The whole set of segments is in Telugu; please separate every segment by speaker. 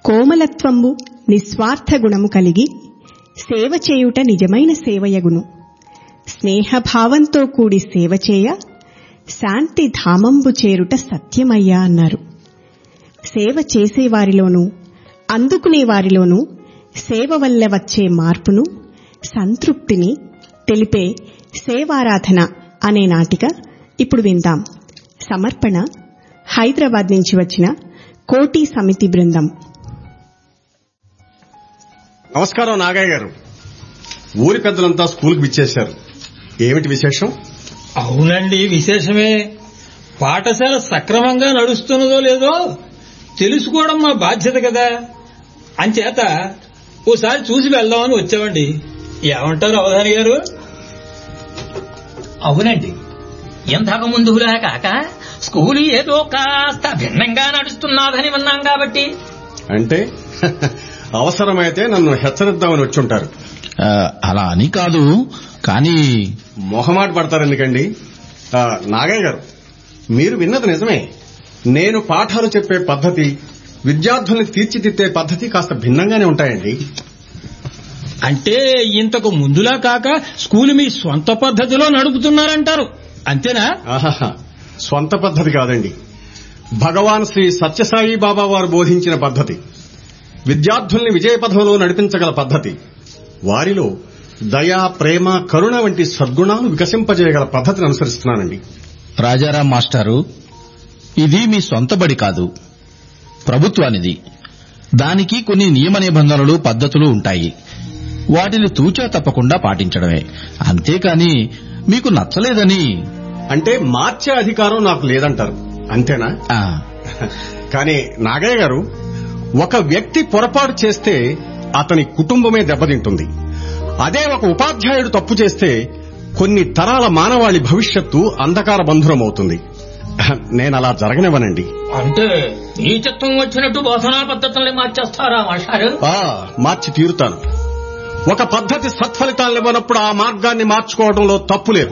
Speaker 1: కోమలత్వంబు నిస్వార్థ గుణము కలిగి సేవ చేయుట నిజమైన సేవయగును స్నేహభావంతో కూడి సేవ చేయ శాంతి ధామంబు చేరుట సత్యమయ్యా అన్నారు సేవ చేసేవారిలోనూ అందుకునే వారిలోనూ సేవ వల్ల వచ్చే మార్పును సంతృప్తిని తెలిపే సేవారాధన అనే నాటిక ఇప్పుడు విందాం సమర్పణ హైదరాబాద్ నుంచి వచ్చిన కోటి సమితి బృందం
Speaker 2: నమస్కారం నాగయ్య గారు ఊరి పెద్దలంతా స్కూల్కి విచ్చేశారు ఏమిటి విశేషం
Speaker 3: అవునండి విశేషమే పాఠశాల సక్రమంగా నడుస్తున్నదో లేదో తెలుసుకోవడం మా బాధ్యత కదా అంచేత ఓసారి చూసి వెళ్దామని వచ్చామండి ఏమంటారు అవధాని గారు
Speaker 4: అవునండి ఇంతక ముందులా కాక స్కూలు ఏదో కాస్త భిన్నంగా నడుస్తున్నాదని విన్నాం కాబట్టి
Speaker 2: అంటే అవసరమైతే నన్ను హెచ్చరిద్దామని వచ్చుంటారు
Speaker 5: ఆ, అలా అని కాదు కానీ
Speaker 2: మొహమాట పడతారు ఎందుకండి ఆ, నాగయ్య గారు మీరు విన్నది నిజమే నేను పాఠాలు చెప్పే పద్ధతి విద్యార్థుల్ని తీర్చిదిద్దే పద్ధతి కాస్త భిన్నంగానే ఉంటాయండి
Speaker 3: అంటే ఇంతకు ముందులా కాక స్కూలు మీ సొంత పద్ధతిలో నడుపుతున్నారంటారు అంతేనా
Speaker 2: ఆహాహా స్వంత పద్ధతి కాదండి భగవాన్ శ్రీ సత్యసాయి బాబా వారు బోధించిన పద్ధతి విద్యార్థుల్ని విజయపథంలో నడిపించగల పద్ధతి వారిలో దయ ప్రేమ కరుణ వంటి సద్గుణాలు వికసింపజేయగల పద్ధతిని అనుసరిస్తున్నానండి
Speaker 5: రాజారాం మాస్టారు ఇది మీ సొంత బడి కాదు ప్రభుత్వానిది దానికి కొన్ని నియమ నిబంధనలు పద్ధతులు ఉంటాయి వాటిని తూచా తప్పకుండా పాటించడమే అంతేకాని మీకు నచ్చలేదని
Speaker 2: అంటే మార్చే అధికారం నాకు లేదంటారు అంతేనా
Speaker 5: ఆ,
Speaker 2: కానీ నాగయ్య గారు ఒక వ్యక్తి పొరపాటు చేస్తే అతని కుటుంబమే దెబ్బతింటుంది అదే ఒక ఉపాధ్యాయుడు తప్పు చేస్తే కొన్ని తరాల మానవాళి భవిష్యత్తు అంధకార బంధురమవుతుంది నేను అలా జరగనివ్వనండి
Speaker 4: అంటే ఈ చిత్తం వచ్చినట్టు బోధనా పద్ధతుల్ని మార్చేస్తారా మాస్టారు
Speaker 2: ఆ మార్చి తీరుతాను ఒక పద్ధతి సత్ఫలితాలనివ్వనప్పుడు ఆ మార్గాన్ని మార్చుకోవడంలో తప్పు లేదు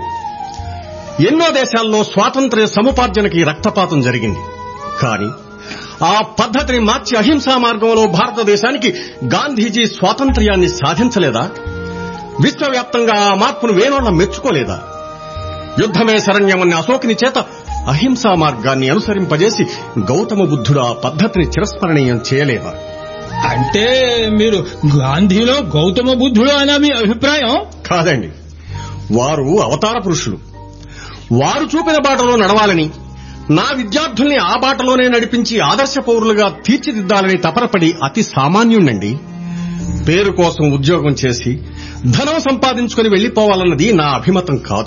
Speaker 2: ఎన్నో దేశాల్లో స్వాతంత్ర్య సముపార్జనకి రక్తపాతం జరిగింది కానీ ఆ పద్ధతిని మార్చి అహింసా మార్గంలో భారతదేశానికి గాంధీజీ స్వాతంత్ర్యాన్ని సాధించలేదా విశ్వవ్యాప్తంగా ఆ మార్పును వేణోళ్ల మెచ్చుకోలేదా యుద్ధమే శరణ్యమన్న అశోకుని చేత అహింసా మార్గాన్ని అనుసరింపజేసి గౌతమ బుద్ధుడు ఆ పద్ధతిని చిరస్మరణీయం చేయలేదా
Speaker 3: అంటే మీరు గాంధీలో గౌతమ బుద్ధుడు అనే మీ అభిప్రాయం
Speaker 2: కాదండి వారు అవతార పురుషులు వారు చూపిన బాటలో నడవాలని నా విద్యార్థుల్ని ఆ బాటలోనే నడిపించి ఆదర్శ పౌరులుగా తీర్చిదిద్దాలని తపనపడి అతి సామాన్యుణ్ణండి పేరు కోసం ఉద్యోగం చేసి ధనం సంపాదించుకుని వెళ్లిపోవాలన్నది నా అభిమతం కాదు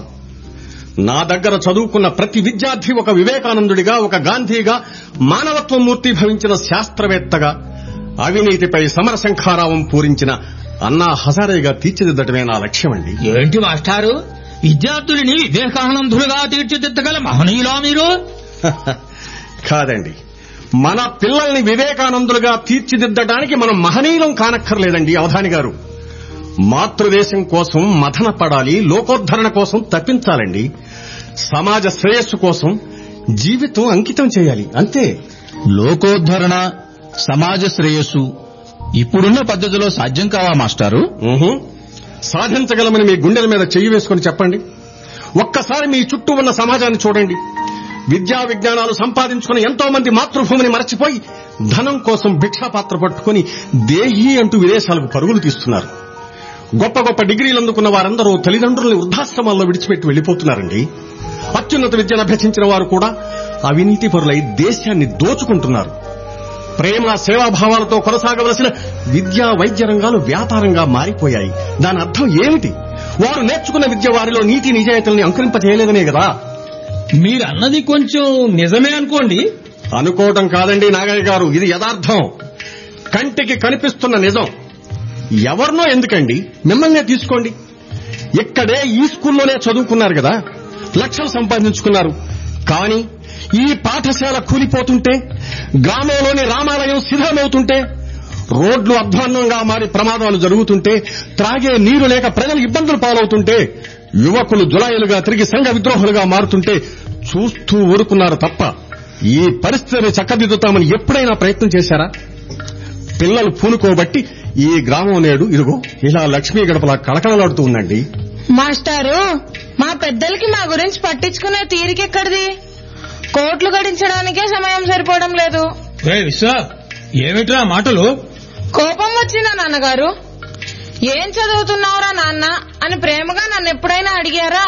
Speaker 2: నా దగ్గర చదువుకున్న ప్రతి విద్యార్థి ఒక వివేకానందుడిగా ఒక గాంధీగా మానవత్వం మూర్తి భవించిన శాస్త్రవేత్తగా అవినీతిపై సమరశంఖారావం పూరించిన అన్నా హజారేగా తీర్చిదిద్దటమే నా లక్ష్యమండి
Speaker 4: ఏంటి మాస్టారు విద్యార్థులని వివేకానందులుగా తీర్చిదిద్దగల మహనీయులా మీరు
Speaker 2: కాదండి మన పిల్లల్ని వివేకానందులుగా తీర్చిదిద్దడానికి మనం మహనీయులం కానక్కర్లేదండి అవధాని గారు మాతృదేశం కోసం మథన పడాలి లోకోద్ధరణ కోసం తప్పించాలండి సమాజ శ్రేయస్సు కోసం జీవితం అంకితం చేయాలి అంతే
Speaker 5: లోకోద్ధరణ సమాజ శ్రేయస్సు ఇప్పుడున్న పద్ధతిలో సాధ్యం కావా మాస్టారు
Speaker 2: ఊహు. సాధించగలమని మీ గుండెల మీద చెయ్యి వేసుకుని చెప్పండి ఒక్కసారి మీ చుట్టూ ఉన్న సమాజాన్ని చూడండి విద్యా విజ్ఞానాలు సంపాదించుకుని ఎంతో మంది మాతృభూమిని మరచిపోయి ధనం కోసం భిక్షాపాత్ర పట్టుకుని దేహి అంటూ విదేశాలకు పరుగులు తీస్తున్నారు గొప్ప గొప్ప డిగ్రీలు అందుకున్న వారందరూ తల్లిదండ్రుల్ని వృద్ధాశ్రమాల్లో విడిచిపెట్టి వెళ్లిపోతున్నారండి అత్యున్నత విద్యను అభ్యసించిన వారు కూడా అవినీతి పరులై దేశాన్ని దోచుకుంటున్నారు ప్రేమ సేవాభావాలతో కొనసాగవలసిన విద్యా వైద్య రంగాలు వ్యాపారంగా మారిపోయాయి దాని అర్థం ఏమిటి వారు నేర్చుకున్న విద్య వారిలో నీతి నిజాయితీల్ని అంకురింపజేయలేదనే కదా
Speaker 3: మీరన్నది కొంచెం నిజమే అనుకోండి
Speaker 2: అనుకోవటం కాదండి నాగయ్య గారు ఇది యథార్థం కంటికి కనిపిస్తున్న నిజం ఎవరినో ఎందుకండి మిమ్మల్నే తీసుకోండి ఇక్కడే ఈ స్కూల్లోనే చదువుకున్నారు కదా లక్షలు సంపాదించుకున్నారు కానీ ఈ పాఠశాల కూలిపోతుంటే గ్రామంలోని రామాలయం శిథిలమవుతుంటే రోడ్లు అధ్వాన్నంగా మారి ప్రమాదాలు జరుగుతుంటే త్రాగే నీరు లేక ప్రజలు ఇబ్బందులు పాలవుతుంటే యువకులు జులాయిలుగా తిరిగి సంఘ విద్రోహులుగా మారుతుంటే చూస్తూ ఊరుకున్నారు తప్ప ఈ పరిస్థితిని చక్కదిద్దుతామని ఎప్పుడైనా ప్రయత్నం చేశారా పిల్లలు పూనుకోబట్టి ఈ గ్రామం నేడు ఇదిగో ఇలా లక్ష్మీ గడపలా కళకళలాడుతూ ఉందండి
Speaker 6: మాస్టారు మా పెద్దలకి మా గురించి పట్టించుకునే తీరికెక్కడిది కోట్లు గడించడానికే సమయం సరిపోవడం లేదు
Speaker 3: రే విశ్వ ఏమిట్రా మాటలు
Speaker 6: కోపం వచ్చిందా నాన్నగారు ఏం చదువుతున్నావురా నాన్న అని ప్రేమగా నన్ను ఎప్పుడైనా అడిగారా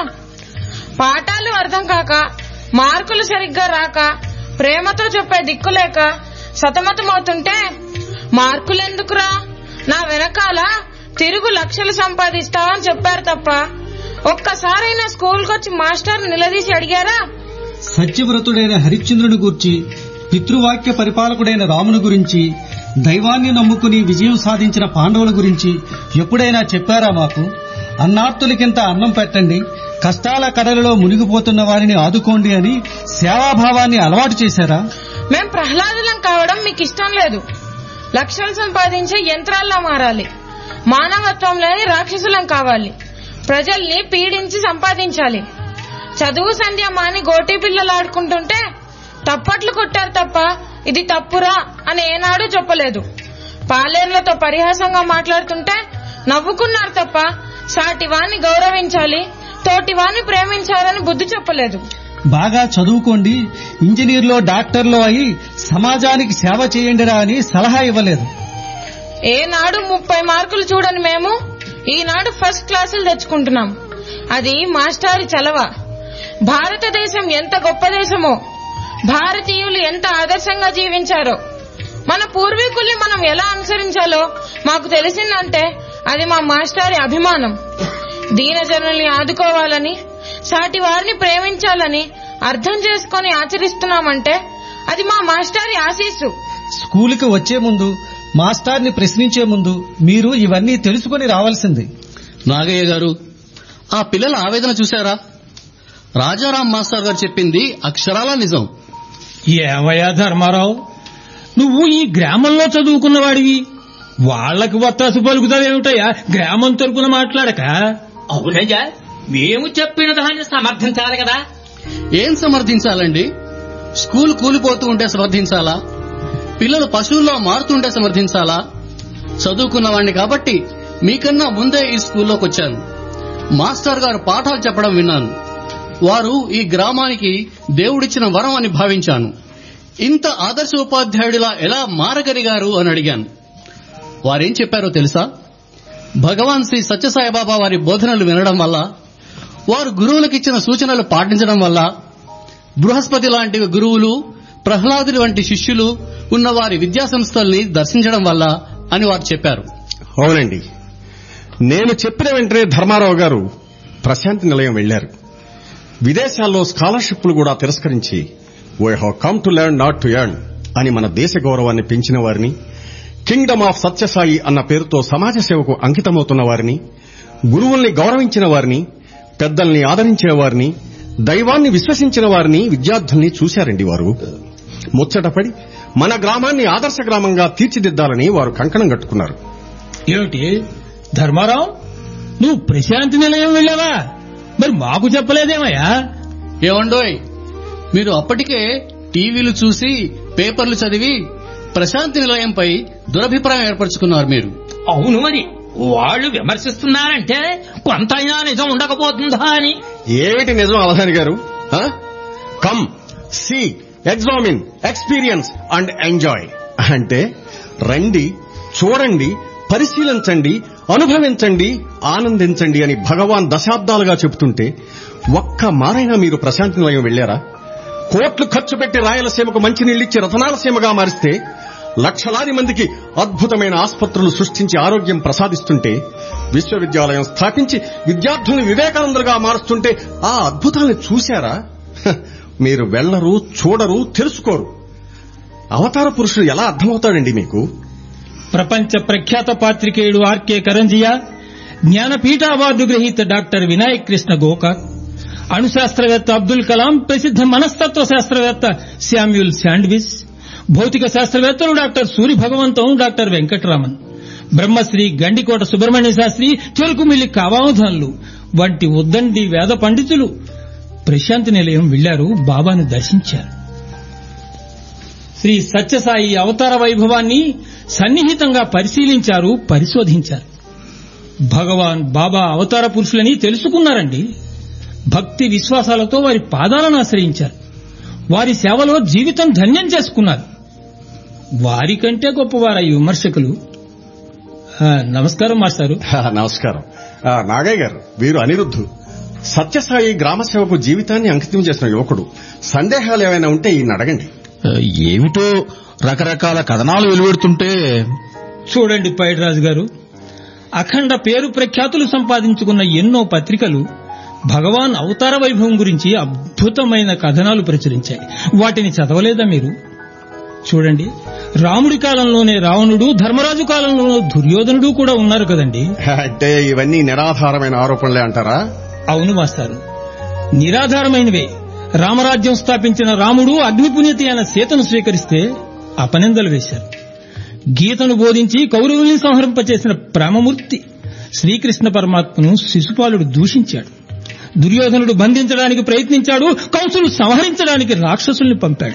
Speaker 6: పాఠాలు అర్థం కాక మార్కులు సరిగ్గా రాక ప్రేమతో చెప్పే దిక్కు లేక సతమతమవుతుంటే మార్కులెందుకురా నా వెనకాల తిరుగు లక్షలు సంపాదిస్తావని చెప్పారు తప్ప ఒక్కసారైనా స్కూల్కొచ్చి మాస్టర్ నిలదీసి అడిగారా
Speaker 7: సత్యవ్రతుడైన హరిశ్చంద్రుని గూర్చి పితృవాక్య పరిపాలకుడైన రాముని గురించి దైవాన్ని నమ్ముకుని విజయం సాధించిన పాండవుల గురించి ఎప్పుడైనా చెప్పారా మాకు అన్నార్తులకింత అన్నం పెట్టండి కష్టాల కడలలో మునిగిపోతున్న వారిని ఆదుకోండి అని సేవాభావాన్ని అలవాటు చేశారా
Speaker 6: మేం ప్రహ్లాదులం కావడం మీకు ఇష్టం లేదు లక్షలు సంపాదించే యంత్రాల్లా మారాలి మానవత్వం లేని రాక్షసులం కావాలి ప్రజల్ని పీడించి సంపాదించాలి చదువు సంధ్య మాని గోటీ పిల్లలు ఆడుకుంటుంటే తప్పట్లు కొట్టారు తప్ప ఇది తప్పురా అని ఏనాడు చెప్పలేదు పాలేర్లతో పరిహాసంగా మాట్లాడుతుంటే నవ్వుకున్నారు తప్ప సాటివాన్ని గౌరవించాలి తోటివాన్ని ప్రేమించాలని బుద్ధి చెప్పలేదు
Speaker 7: బాగా చదువుకోండి ఇంజనీర్లో డాక్టర్లో అయి సమాజానికి సేవ చేయండిరా అని సలహా ఇవ్వలేదు
Speaker 6: ఏనాడు ముప్పై మార్కులు చూడని మేము ఈనాడు ఫస్ట్ క్లాసులు తెచ్చుకుంటున్నాం అది మాస్టారి చలవ భారతదేశం ఎంత గొప్ప దేశమో భారతీయులు ఎంత ఆదర్శంగా జీవించారో మన పూర్వీకుల్ని మనం ఎలా అనుసరించాలో మాకు తెలిసిందంటే అది మా మాస్టారి అభిమానం దీనజనుల్ని ఆదుకోవాలని సాటి వారిని ప్రేమించాలని అర్థం చేసుకొని ఆచరిస్తున్నామంటే అది మా మాస్టారి ఆశీస్సు
Speaker 7: స్కూలుకి వచ్చే ముందు మాస్టార్ని ప్రశ్నించే ముందు మీరు ఇవన్నీ తెలుసుకొని రావాల్సింది
Speaker 8: నాగయ్య గారు ఆ పిల్లల ఆవేదన చూశారా రాజారాం మాస్టర్ గారు చెప్పింది అక్షరాల నిజం
Speaker 3: ఏమయ్యా ధర్మారావు నువ్వు ఈ గ్రామంలో చదువుకున్న వాడివి వాళ్ళకి వత్తాసు పలుకుతావేమిటయ్యా గ్రామం తరపున మాట్లాడక
Speaker 4: అవునయ్యా మేము చెప్పిన దాన్ని సమర్థించాలి కదా
Speaker 8: ఏం సమర్థించాలండి స్కూల్ కూలిపోతూ ఉంటే సమర్థించాలా పిల్లలు పశువుల్లో మారుతుంటే సమర్థించాలా చదువుకున్న వాణ్ణి కాబట్టి మీకన్నా ముందే ఈ స్కూల్లోకి వచ్చాను మాస్టర్ గారు పాఠాలు చెప్పడం విన్నాను వారు ఈ గ్రామానికి దేవుడిచ్చిన వరం అని భావించాను ఇంత ఆదర్శ ఉపాధ్యాయుడిలా ఎలా మారగలిగారు అని అడిగాను వారేం చెప్పారో తెలుసా భగవాన్ శ్రీ సత్యసాయిబాబా వారి బోధనలు వినడం వల్ల వారు గురువులకు ఇచ్చిన సూచనలు పాటించడం వల్ల బృహస్పతి లాంటి గురువులు ప్రహ్లాదుని వంటి శిష్యులు ఉన్న వారి విద్యా సంస్థల్ని దర్శించడం వల్ల అని వారు చెప్పారు
Speaker 2: అవునండి నేను చెప్పిన వెంటనే ధర్మారావు గారు ప్రశాంతి నిలయం వెళ్లారు విదేశాల్లో స్కాలర్షిప్లు కూడా తిరస్కరించి why have come to learn not to earn అని మన దేశ గౌరవాన్ని పెంచిన వారిని కింగ్డమ్ ఆఫ్ సత్యసాయి అన్న పేరుతో సమాజ సేవకు అంకితమవుతున్న వారిని గురువుల్ని గౌరవించిన వారిని పెద్దల్ని ఆదరించిన వారిని దైవాన్ని విశ్వసించిన వారిని విద్యార్థుల్ని చూశారండి వారు ముచ్చటపడి మన గ్రామాన్ని ఆదర్శ గ్రామంగా తీర్చిదిద్దాలని వారు కంకణం కట్టుకున్నారు
Speaker 3: ఏమిటి ధర్మారావు నువ్వు ప్రశాంతి నిలయం వెళ్ళావా మరి మాకు చెప్పలేదేమయ్యా
Speaker 8: ఏమండోయ్ మీరు అప్పటికే టీవీలు చూసి పేపర్లు చదివి ప్రశాంతి నిలయంపై దురభిప్రాయం ఏర్పరచుకున్నారు మీరు
Speaker 4: అవును మరి వాళ్ళు విమర్శిస్తున్నారంటే కొంతైనా నిజం ఉండకపోతుందా అని
Speaker 2: ఏమిటి నిజం అవధాని గారు come see examine experience and enjoy అంటే రండి చూడండి పరిశీలించండి అనుభవించండి ఆనందించండి అని భగవాన్ దశాబ్దాలుగా చెబుతుంటే ఒక్క మారైనా మీరు ప్రశాంతి నిలయం వెళ్లారా కోట్లు ఖర్చు పెట్టి రాయలసీమకు మంచినీళ్ళిచ్చి రతనాలసీమగా మారిస్తే లక్షలాది మందికి అద్భుతమైన ఆసుపత్రులు సృష్టించి ఆరోగ్యం ప్రసాదిస్తుంటే విశ్వవిద్యాలయం స్థాపించి విద్యార్థుల్ని వివేకానందులుగా మారుస్తుంటే ఆ అద్భుతాన్ని చూశారా హ, మీరు వెళ్లరు చూడరు తెలుసుకోరు అవతార పురుషుడు ఎలా అర్థమవుతాడండి మీకు
Speaker 3: ప్రపంచ ప్రఖ్యాత పాత్రికేయుడు ఆర్కే కరంజియా జ్ఞానపీఠ అవార్డు గ్రహీత డాక్టర్ వినాయక్ కృష్ణ గోకాక్ అణుశాస్త్రవేత్త అబ్దుల్ కలాం ప్రసిద్ధ మనస్తత్వ శాస్త్రవేత్త శామ్యూల్ శాండ్విస్ భౌతిక శాస్త్రవేత్తలు డాక్టర్ సూరి భగవంతం డాక్టర్ వెంకటరామన్ బ్రహ్మశ్రీ గండికోట సుబ్రహ్మణ్య శాస్త్రి చెరుకుమిల్లి కావావధాన్లు వంటి ఉద్దండి వేద పండితులు ప్రశాంతి నిలయం వెళ్లారు బాబాను దర్శించారు శ్రీ సత్యసాయి అవతార వైభవాన్ని సన్నిహితంగా పరిశీలించారు పరిశోధించారు భగవాన్ బాబా అవతార పురుషులని తెలుసుకున్నారండి భక్తి విశ్వాసాలతో వారి పాదాలను ఆశ్రయించారు వారి సేవలో జీవితం ధన్యం చేసుకున్నారు వారికంటే గొప్పవారు ఈ విమర్శకులు ఆ, నమస్కారం మాస్టారు
Speaker 2: హా, నమస్కారం ఆ, నాగయ్య గారు వీరు అనిరుద్ధు సత్యసాయి గ్రామ సేవకు జీవితాన్ని అంకితం చేసిన యువకుడు సందేహాలు ఏమైనా ఉంటే ఈయన అడగండి
Speaker 5: ఆ, ఏమిటో రకరకాల కథనాలు వెలువడుతుంటే
Speaker 3: చూడండి పైడిరాజు గారు అఖండ పేరు ప్రఖ్యాతులు సంపాదించుకున్న ఎన్నో పత్రికలు భగవాన్ అవతార వైభవం గురించి అద్భుతమైన కథనాలు ప్రచురించాయి వాటిని చదవలేదా మీరు చూడండి రాముడి కాలంలోనే రావణుడు ధర్మరాజు కాలంలో దుర్యోధనుడు కూడా ఉన్నారు కదండి
Speaker 2: అంటే ఇవన్నీ నిరాధారమైన ఆరోపణలే అంటారా
Speaker 3: అవును మాస్టారు నిరాధారమైనవే రామరాజ్యం స్థాపించిన రాముడు అగ్నిపుణ్యతి అయిన సీతను స్వీకరిస్తే అపనిందలు వేశారు గీతను బోధించి కౌరవుల్ని సంహరింపచేసిన ప్రేమమూర్తి శ్రీకృష్ణ పరమాత్మను శిశుపాలుడు దూషించాడు దుర్యోధనుడు బంధించడానికి ప్రయత్నించాడు కంసులు సంహరించడానికి రాక్షసుల్ని పంపాడు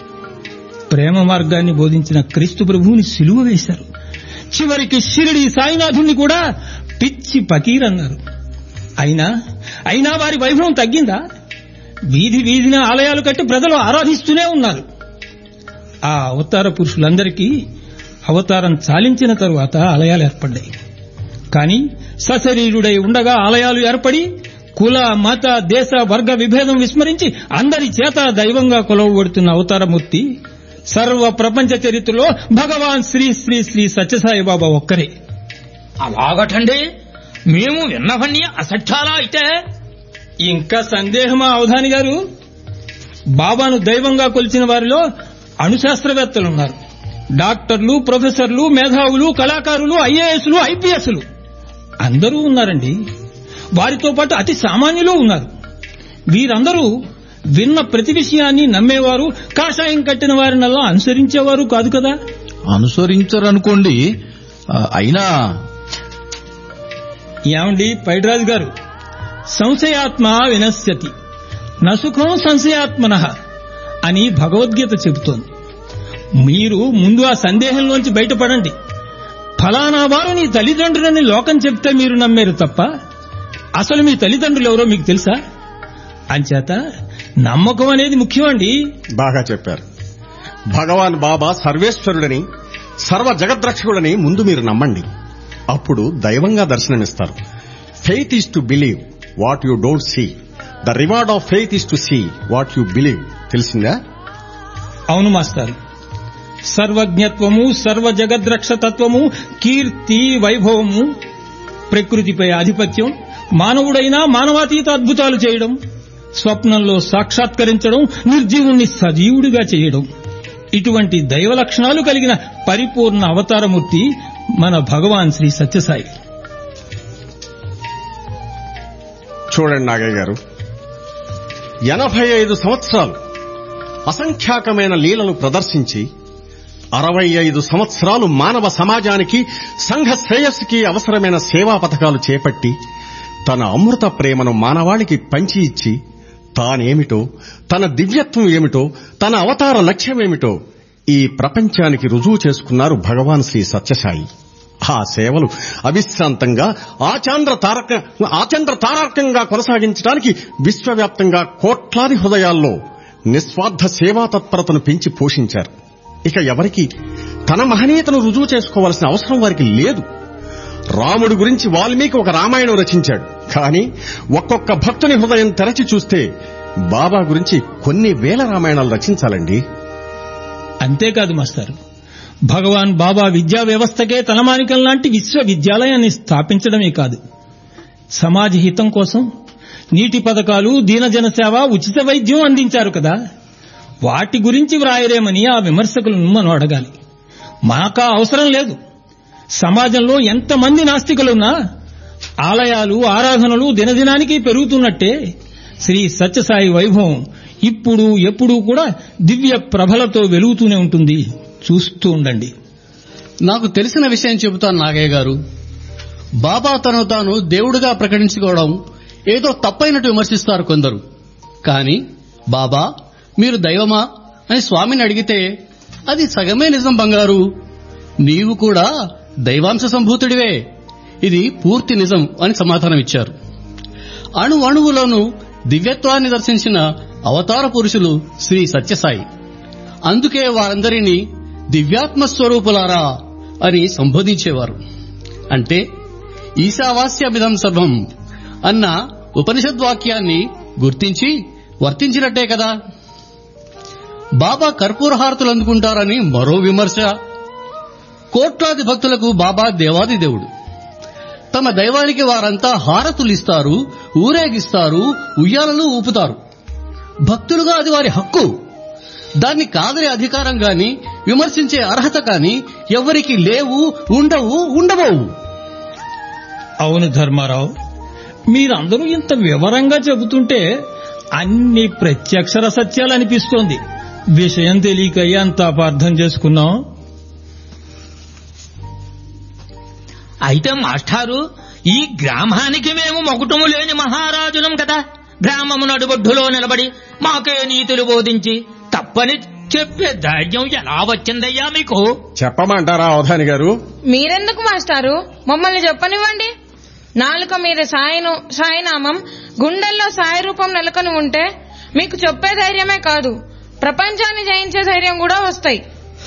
Speaker 3: ప్రేమ మార్గాన్ని బోధించిన క్రీస్తు ప్రభువుని సిలువ వేశారు చివరికి షిరిడి సాయినాథుణ్ణి కూడా పిచ్చి పకీరన్నారు అయినా అయినా వారి వైభవం తగ్గిందా వీధి వీధిన ఆలయాలు కట్టి ప్రజలు ఆరాధిస్తూనే ఉన్నారు ఆ అవతార పురుషులందరికీ అవతారం చాలించిన తరువాత ఆలయాలు ఏర్పడ్డాయి కానీ సశరీరుడై ఉండగా ఆలయాలు ఏర్పడి కుల మత దేశ వర్గ విభేదం విస్మరించి అందరి చేత దైవంగా కొలవబడుతున్న అవతారమూర్తి సర్వ ప్రపంచ చరిత్రలో భగవాన్ శ్రీ శ్రీ శ్రీ సత్యసాయి బాబా ఒక్కరే
Speaker 4: అలాగటండి మేము విన్నవన్నీ అసత్యాలా అయితే
Speaker 3: ఇంకా సందేహమా అవధాని గారు బాబాను దైవంగా కొలిచిన వారిలో అణుశాస్త్రవేత్తలున్నారు డాక్టర్లు ప్రొఫెసర్లు మేధావులు కళాకారులు ఐఏఎస్లు ఐపీఎస్లు అందరూ ఉన్నారండి వారితో పాటు అతి సామాన్యులు ఉన్నారు వీరందరూ విన్న ప్రతి విషయాన్ని నమ్మేవారు కాషాయం కట్టిన వారినల్లా అనుసరించేవారు కాదు కదా
Speaker 5: అనుసరించరనుకోండి ఆ, అయినా
Speaker 3: ఏమండి పైడ్రాజు గారు సంశయాత్మ వినశ్యతి నసుఖం సంశయాత్మన అని భగవద్గీత చెబుతోంది మీరు ముందు ఆ సందేహంలోంచి బయటపడండి ఫలానా వారు నీ తల్లిదండ్రులని లోకం చెప్తే మీరు నమ్మేరు తప్ప అసలు మీ తల్లిదండ్రులు ఎవరో మీకు తెలుసా అంచేత నమ్మకం అనేది ముఖ్యమండి
Speaker 2: బాగా చెప్పారు భగవాన్ బాబా సర్వేశ్వరుడని సర్వ జగద్రక్షకుడని ముందు మీరు నమ్మండి అప్పుడు దైవంగా దర్శనమిస్తారు faith is to believe what you don't see the reward of faith is to see what you believe తెలిసిందా
Speaker 3: అవును మాస్టర్ సర్వజ్ఞత్వము సర్వ జగద్రక్షతత్వము కీర్తి వైభవము ప్రకృతిపై ఆధిపత్యం మానవుడైనా మానవాతీత అద్భుతాలు చేయడం స్వప్నంలో సాక్షాత్కరించడం నిర్జీవుణ్ణి సజీవుడిగా చేయడం ఇటువంటి దైవ లక్షణాలు కలిగిన పరిపూర్ణ అవతారమూర్తి మన భగవాన్ శ్రీ సత్యసాయి
Speaker 2: చూడండి నాగయ్య గారు ఎనభై ఐదు సంవత్సరాలు అసంఖ్యాకమైన లీలలు ప్రదర్శించి అరవై ఐదు సంవత్సరాలు మానవ సమాజానికి సంఘ శ్రేయస్సుకి అవసరమైన సేవా పథకాలు చేపట్టి తన అమృత ప్రేమను మానవాళికి పంచి ఇచ్చి తానేమిటో తన దివ్యత్వం ఏమిటో తన అవతార లక్ష్యమేమిటో ఈ ప్రపంచానికి రుజువు చేసుకున్నారు భగవాన్ శ్రీ సత్యసాయి ఆ సేవలు అవిశ్రాంతంగా ఆచాంద్ర తారక ఆచంద్ర తారకంగా కొనసాగించడానికి విశ్వవ్యాప్తంగా కోట్లాది హృదయాల్లో నిస్వార్థ సేవా తత్పరతను పెంచి పోషించారు ఇక ఎవరికి తన మహనీయతను రుజువు చేసుకోవాల్సిన అవసరం వారికి లేదు రాముడి గురించి వాల్మీకి ఒక రామాయణం రచించాడు కానీ ఒక్కొక్క భక్తుని హృదయం తెరచి చూస్తే బాబా గురించి కొన్ని వేల రామాయణాలు రచించాలండి
Speaker 3: అంతేకాదు మాస్టర్ భగవాన్ బాబా విద్యా వ్యవస్థకే తలమానికం లాంటి విశ్వవిద్యాలయాన్ని స్థాపించడమే కాదు సమాజ హితం కోసం నీటి పథకాలు దీనజన సేవ ఉచిత వైద్యం అందించారు కదా వాటి గురించి వ్రాయరేమని ఆ విమర్శకులను మనం అడగాలి మాకా అవసరం లేదు సమాజంలో ఎంతమంది నాస్తికులున్నా ఆలయాలు ఆరాధనలు దినదినానికి పెరుగుతున్నట్టే శ్రీ సత్యసాయి వైభవం ఇప్పుడు ఎప్పుడూ కూడా దివ్య ప్రభలతో వెలుగుతూనే ఉంటుంది చూస్తూ ఉండండి
Speaker 8: నాకు తెలిసిన విషయం చెబుతాను నాగయ్య గారు బాబా తను తాను దేవుడిగా ప్రకటించుకోవడం ఏదో తప్పైనట్టు విమర్శిస్తారు కొందరు కానీ బాబా మీరు దైవమా అని స్వామిని అడిగితే అది సగమే నిజం బంగారు నీవు కూడా దైవాంశ సంభూతుడివే ఇది పూర్తి నిజం అని సమాధానం ఇచ్చారు అణు అణువులోనూ దివ్యత్వాన్ని దర్శించిన అవతార పురుషులు శ్రీ సత్యసాయి అందుకే వారందరినీ దివ్యాత్మ స్వరూపులారా అని సంబోధించేవారు అంటే ఈశావాస్యమిదం సర్వం అన్న ఉపనిషద్వాక్యాన్ని గుర్తించి వర్తించినట్టే కదా బాబా కర్పూరహారతులు అందుకుంటారని మరో విమర్శ కోట్లాది భక్తులకు బాబా దేవాది దేవుడు తమ దైవానికి వారంతా హారతులిస్తారు ఊరేగిస్తారు ఉయ్యాలలు ఊపుతారు భక్తులుగా అది వారి హక్కు దాన్ని కాదనే అధికారం గాని విమర్శించే అర్హత కాని ఎవరికి లేవు ఉండవు ఉండబోవు
Speaker 3: అవును ధర్మారావు మీరందరూ ఇంత వివరంగా చెబుతుంటే అన్ని ప్రత్యక్షర సత్యాలు అనిపిస్తోంది విషయం తెలియక ఎంత అపార్థం చేసుకున్నాం
Speaker 4: అయితే మాస్టారు ఈ గ్రామానికి మేము మొగుటము లేని మహారాజులం కదా గ్రామము నడుబొడ్డులో నిలబడి మాకే నీతులు బోధించి తప్పని చెప్పే ధైర్యం ఎలా వచ్చిందయ్యా మీకు
Speaker 2: చెప్పమంటారా అవధాని గారు
Speaker 6: మీరెందుకు మాస్టారు మమ్మల్ని చెప్పనివ్వండి నాలుక మీద సాయను సాయినామం గుండెల్లో సాయి రూపం నెలకొని ఉంటే మీకు చెప్పే ధైర్యమే కాదు ప్రపంచాన్ని జయించే ధైర్యం కూడా వస్తాయి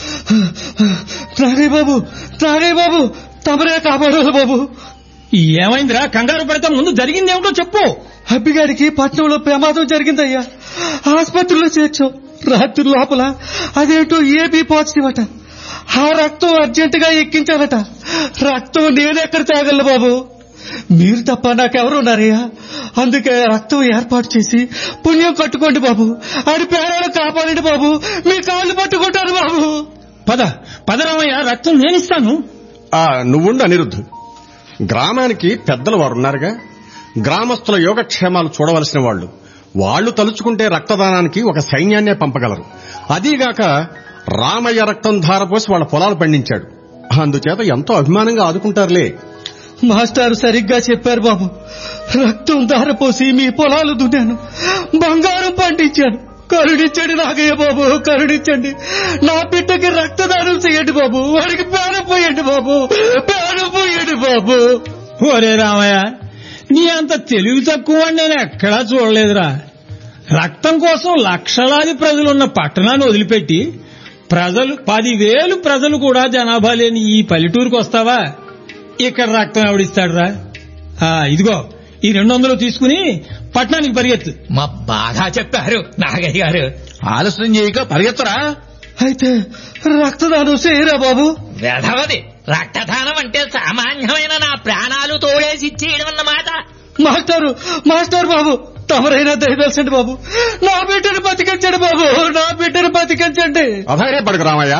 Speaker 7: నాగయ్య బాబు నాగయ్య బాబు తమరే కాపాడాలి బాబు
Speaker 3: ఏమైందిరా కంగారు పడితే ముందు జరిగిందేమిటో చెప్పు
Speaker 7: అబ్బిగారికి పట్నంలో ప్రమాదం జరిగిందయ్యా ఆసుపత్రిలో చేర్చాం రాత్రి లోపల అదేంటో ఏబీ పాజిటివ్ అట ఆ రక్తం అర్జెంటుగా ఎక్కించాలట రక్తం నేనెక్కడ తాగలను బాబు మీరు తప్ప నాకెవరు ఉన్నారయ్యా అందుకే రక్తం ఏర్పాటు చేసి పుణ్యం కట్టుకోండి బాబు ఆడి పేరాలు కాపాడండి బాబు మీ కాళ్ళు పట్టుకుంటాను బాబు
Speaker 3: పద పదరామయ్య రక్తం నేనిస్తాను
Speaker 2: ఆ నువ్వుండు అనిరుద్ధు గ్రామానికి పెద్దలు వారు ఉన్నారుగా గ్రామస్తుల యోగక్షేమాలు చూడవలసిన వాళ్ళు వాళ్ళు తలుచుకుంటే రక్తదానానికి ఒక సైన్యాన్నే పంపగలరు అదీగాక రామయ్య రక్తం ధారపోసి వాళ్ళ పొలాలు పండించాడు అందుచేత ఎంతో అభిమానంగా ఆదుకుంటారులే
Speaker 7: మాస్టారు సరిగ్గా చెప్పారు బాబు రక్తం ధారపోసి మీ పొలాలు దున్నాను బంగారం పండించాను కరుణించండి నాగయ్య బాబు కరుణించండి నా బిడ్డకి రక్తదానం చేయండి బాబు వాడికి పేరం పోయండి బాబు పేరం పోయండి బాబు
Speaker 3: ఒరే రామయ్య నీ అంత తెలివి తక్కువ నేను ఎక్కడా చూడలేదురా రక్తం కోసం లక్షలాది ప్రజలున్న పట్టణాన్ని వదిలిపెట్టి ప్రజలు పదివేలు ప్రజలు కూడా జనాభా లేని ఈ పల్లెటూరుకు వస్తావా ఇక్కడ రక్తం ఎవడిస్తాడురా ఆ, ఇదిగో ఈ రెండు వందలు తీసుకుని పట్టణానికి పరిగెత్తు
Speaker 4: మా బాగా చెప్పారు నాగయ్య గారు
Speaker 5: ఆలస్యం చేయక పరిగెత్తరా
Speaker 7: అయితే రక్తదానం చేయరా బాబు
Speaker 4: వెధవది రక్తదానం అంటే సామాన్యమైన నా ప్రాణాలు తోడేసి ఇచ్చేయడం అన్నమాట
Speaker 7: మాస్టారు మాస్టర్ బాబు తమరైనా దయదలసండి బాబు నా బిడ్డను బతికించండి బాబు నా బిడ్డను బతికించండి
Speaker 2: అధైర్యపడకు రామయ్య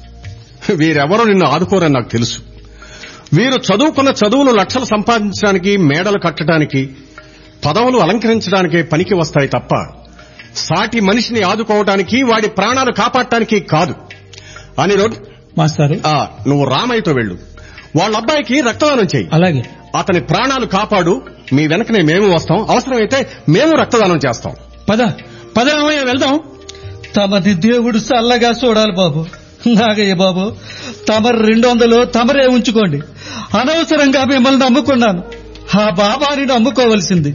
Speaker 2: వీరెవరూ నిన్ను ఆదుకోరని నాకు తెలుసు వీరు చదువుకున్న చదువులు లక్షలు సంపాదించడానికి మేడలు కట్టడానికి పదవులు అలంకరించడానికే పనికి వస్తాయి తప్ప సాటి మనిషిని ఆదుకోవటానికి వాడి ప్రాణాలు కాపాడటానికి కాదు అని
Speaker 3: మాస్టారు
Speaker 2: నువ్వు రామయ్యతో వెళ్ళు వాళ్ళ అబ్బాయికి రక్తదానం చేయి
Speaker 3: అలాగే
Speaker 2: అతని ప్రాణాలు కాపాడు మీ వెనకనే మేము వస్తాం అవసరమైతే మేము రక్తదానం చేస్తాం
Speaker 3: పద పద రామయ్య వెళ్దాం
Speaker 7: తమది దేవుడు చల్లగా చూడాలి బాబు నాగయ్య బాబు తమరు రెండు వందలు తమరే ఉంచుకోండి అనవసరంగా మిమ్మల్ని నమ్ముకున్నాను ఆ బాబాని నమ్ముకోవలసింది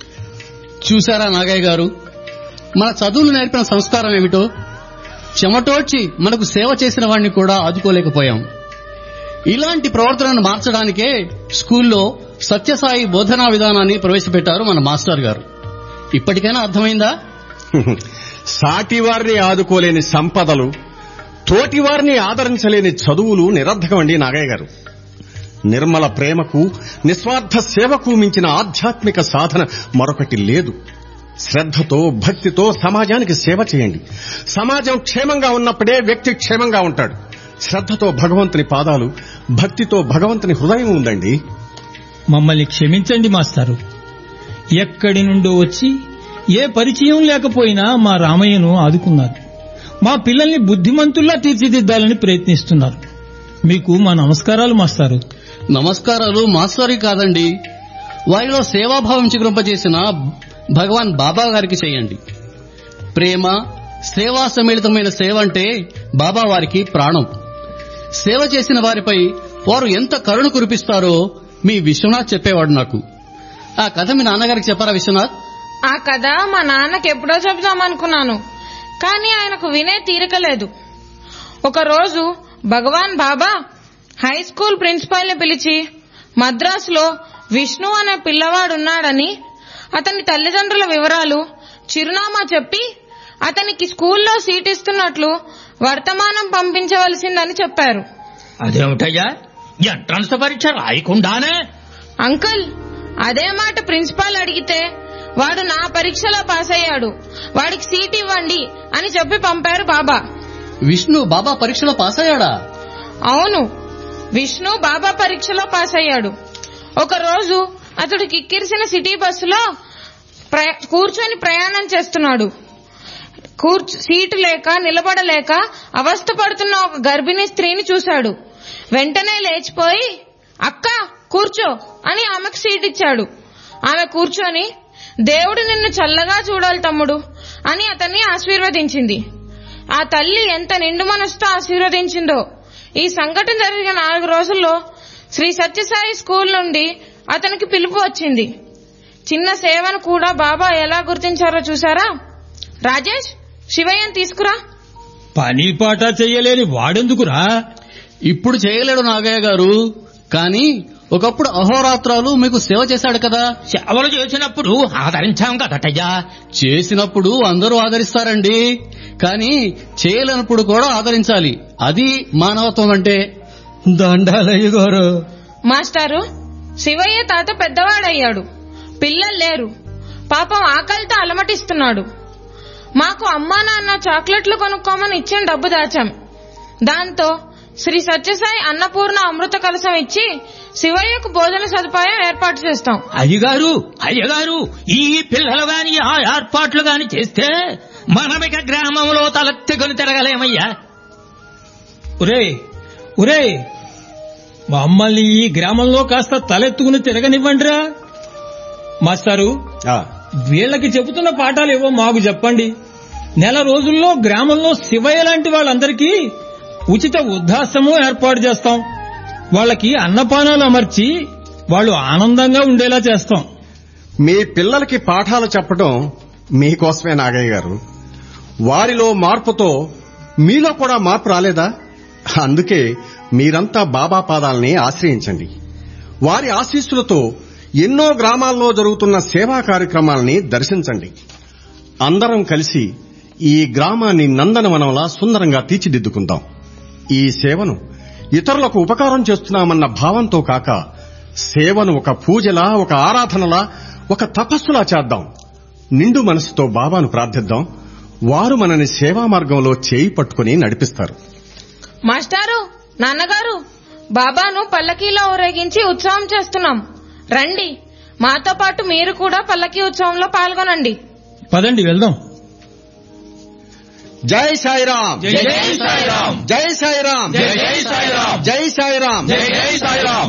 Speaker 8: చూశారా నాగయ్య గారు మన చదువులు నేర్పిన సంస్కారం ఏమిటో చెమటోడ్చి మనకు సేవ చేసిన వాడిని కూడా ఆదుకోలేకపోయాం ఇలాంటి ప్రవర్తనను మార్చడానికే స్కూల్లో సత్యసాయి బోధనా విధానాన్ని ప్రవేశపెట్టారు మన మాస్టర్ గారు ఇప్పటికైనా అర్థమైందా
Speaker 2: సాటి వారిని ఆదుకోలేని సంపదలు తోటి వారిని ఆదరించలేని చదువులు నిరర్ధకమండి నాగయ్య గారు నిర్మల ప్రేమకు నిస్వార్థ సేవకు మించిన ఆధ్యాత్మిక సాధన మరొకటి లేదు శ్రద్ధతో భక్తితో సమాజానికి సేవ చేయండి సమాజం క్షేమంగా ఉన్నప్పుడే వ్యక్తి క్షేమంగా ఉంటాడు శ్రద్ధతో భగవంతుని పాదాలు భక్తితో భగవంతుని హృదయం ఉందండి
Speaker 3: మమ్మల్ని క్షమించండి మాస్టారు ఎక్కడి నుండో వచ్చి ఏ పరిచయం లేకపోయినా మా రామయ్యను ఆదుకున్నారు మా పిల్లల్ని బుద్ధిమంతుల్లా తీర్చిదిద్దాలని ప్రయత్నిస్తున్నారు మీకు మా నమస్కారాలు మాస్టారు
Speaker 8: నమస్కారాలు మాస్టర్కి కాదండి వారిలో సేవాభావం చిగురింపజేసిన భగవాన్ బాబా గారికి చేయండి ప్రేమ సేవా సమ్మిళితమైన సేవ అంటే బాబా వారికి ప్రాణం సేవ చేసిన వారిపై వారు ఎంత కరుణ కురిపిస్తారో మీ విశ్వనాథ్ చెప్పేవాడు నాకు ఆ కథ మీ నాన్నగారికి చెప్పారా విశ్వనాథ్
Speaker 6: ఆ కథ మా నాన్నకి ఎప్పుడో చెబుదామనుకున్నాను కానీ ఆయనకు వినే తీరికలేదు ఒకరోజు Bhagavan Baba high school principal ని పిలిచి మద్రాసులో విష్ణు అనే పిల్లవాడున్నాడని అతని తల్లిదండ్రుల వివరాలు చిరునామా చెప్పి అతనికి స్కూల్లో సీట్ ఇస్తున్నట్లు వర్తమానం పంపించవలసిందని చెప్పారు
Speaker 4: అదేమిటయ్యా ఎంట్రన్స్ పరీక్ష రాయకుండానే
Speaker 6: అంకుల్ అదే మాట ప్రిన్సిపాల్ అడిగితే వాడు నా పరీక్షలో పాస్ అయ్యాడు వాడికి సీట్ ఇవ్వండి అని చెప్పి పంపారు బాబా
Speaker 8: విష్ణు బాబా పరీక్షలో పాస్ అయ్యాడా
Speaker 6: అవును విష్ణు బాబా పరీక్షలో పాస్ అయ్యాడు ఒక రోజు అతడు కిక్కిరిసిన సిటీ బస్సులో ప్రయ- కూర్చొని ప్రయాణం చేస్తున్నాడు కూర్చు సీటు లేక నిలబడలేక అవస్థ పడుతున్న ఒక గర్భిణీ స్త్రీని చూశాడు వెంటనే లేచిపోయి అక్క కూర్చో అని ఆమెకు సీట్ ఇచ్చాడు ఆమె కూర్చొని దేవుడు నిన్ను చల్లగా చూడాలి తమ్ముడు అని అతన్ని ఆశీర్వదించింది ఆ తల్లి ఎంత నిండు మనసుతో ఆశీర్వదించిందో ఈ సంఘటన జరిగిన నాలుగు రోజుల్లో శ్రీ సత్యసాయి స్కూల్ నుండి అతనికి పిలుపు వచ్చింది చిన్న సేవను కూడా బాబా ఎలా గుర్తించారో చూసారా రాజేష్ శివయ్యని తీసుకురా
Speaker 3: పని పాట చెయ్యలేని వాడెందుకురా
Speaker 8: ఇప్పుడు చేయలేడు నాగయ్య గారు కానీ ఒకప్పుడు అహోరాత్రాలు మీకు సేవ చేశాడు కదా
Speaker 4: సేవలు చేసినప్పుడు ఆదరించాం కదటయ్యా
Speaker 8: చేసినప్పుడు అందరూ ఆదరిస్తారండి కానీ చేయలేనప్పుడు కూడా ఆదరించాలి అది మానవత్వం అంటే
Speaker 7: దండాలయ్య గారు
Speaker 6: మాస్టారు శివయ్య తాత పెద్దవాడయ్యాడు పిల్లలు లేరు పాపం ఆకలితో అలమటిస్తున్నాడు మాకు అమ్మా నాన్న చాక్లెట్లు కొనుక్కోమని ఇచ్చిన డబ్బు దాచాం దాంతో శ్రీ సత్యసాయి అన్నపూర్ణ అమృత కలశం ఇచ్చి శివయ్యకు భోజన సదుపాయం ఏర్పాటు చేస్తాం
Speaker 4: అయ్యగారు అయ్యగారు ఈ పిల్లలు గాని ఆ ఏర్పాట్లు గాని చేస్తే మనమిక గ్రామంలో తలెత్తుకొని తిరగలేమయ్యా
Speaker 3: ఒరే ఒరే మమ్మల్ని ఈ గ్రామంలో కాస్త తలెత్తుకుని తిరగనివ్వండిరా మాస్టారు
Speaker 2: ఆ,
Speaker 3: వీళ్ళకి చెబుతున్న పాఠాలు ఏవో మాకు చెప్పండి నెల రోజుల్లో గ్రామంలో శివయ్య లాంటి వాళ్ళందరికీ ఉచిత వృద్ధాశ్రమం ఏర్పాటు చేస్తాం వాళ్ళకి అన్నపానాలు అమర్చి వాళ్ళు ఆనందంగా ఉండేలా చేస్తాం
Speaker 2: మీ పిల్లలకి పాఠాలు చెప్పడం మీకోసమే నాగయ్య గారు వారిలో మార్పుతో మీలో కూడా మార్పు రాలేదా అందుకే మీరంతా బాబా పాదాలని ఆశ్రయించండి వారి ఆశీస్సులతో ఎన్నో గ్రామాల్లో జరుగుతున్న సేవా కార్యక్రమాలని దర్శించండి అందరం కలిసి ఈ గ్రామాన్ని నందనవనంలా సుందరంగా తీర్చిదిద్దుకుందాం ఈ సేవను ఇతరులకు ఉపకారం చేస్తున్నామన్న భావంతో కాక సేవను ఒక పూజలా ఒక ఆరాధనలా ఒక తపస్సులా చేద్దాం నిండు మనసుతో బాబాను ప్రార్థిద్దాం వారు మనని సేవా మార్గంలో చేయి పట్టుకుని నడిపిస్తారు
Speaker 6: మాస్టారు నాన్నగారు బాబాను పల్లకీలో ఊరేగించి ఉత్సవం చేస్తున్నాం రండి మాతో పాటు మీరు కూడా పల్లకీ ఉత్సవంలో పాల్గొనండి
Speaker 3: పదండి వెళ్దాం
Speaker 2: జై సాయిరాం
Speaker 5: జై జై సాయిరాం
Speaker 2: జై సాయిరాం
Speaker 5: జై జై సాయిరాం
Speaker 2: జై సాయిరాం
Speaker 5: జై జై సాయిరాం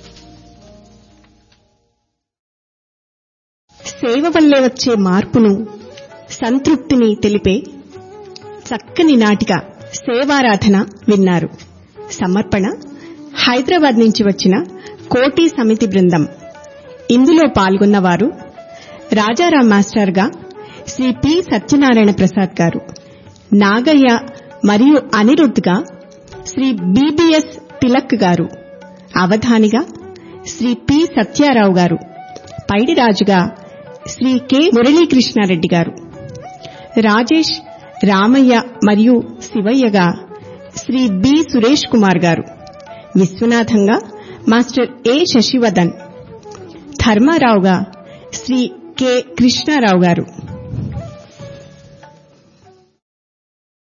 Speaker 1: సేవ వల్లే వచ్చే మార్పును సంతృప్తిని తెలిపే చక్కని నాటిక సేవారాధన విన్నారు సమర్పణ హైదరాబాద్ నుంచి వచ్చిన కోటి సమితి బృందం ఇందులో పాల్గొన్నవారు రాజారాం మాస్టర్గా శ్రీ పి సత్యనారాయణ ప్రసాద్ గారు నాగయ్య మరియు అనిరుద్ధ్గా శ్రీ బిబిఎస్ తిలక్ గారు అవధానిగా శ్రీ పి సత్యారావు గారు పైడిరాజుగా శ్రీ కె మురళీకృష్ణారెడ్డి గారు రాజేష్ రామయ్య మరియు శివయ్యగా శ్రీ బి సురేష్ కుమార్ గారు విశ్వనాథంగా మాస్టర్ ఏ శశివదన్ ధర్మారావుగా శ్రీ కె కృష్ణారావు గారు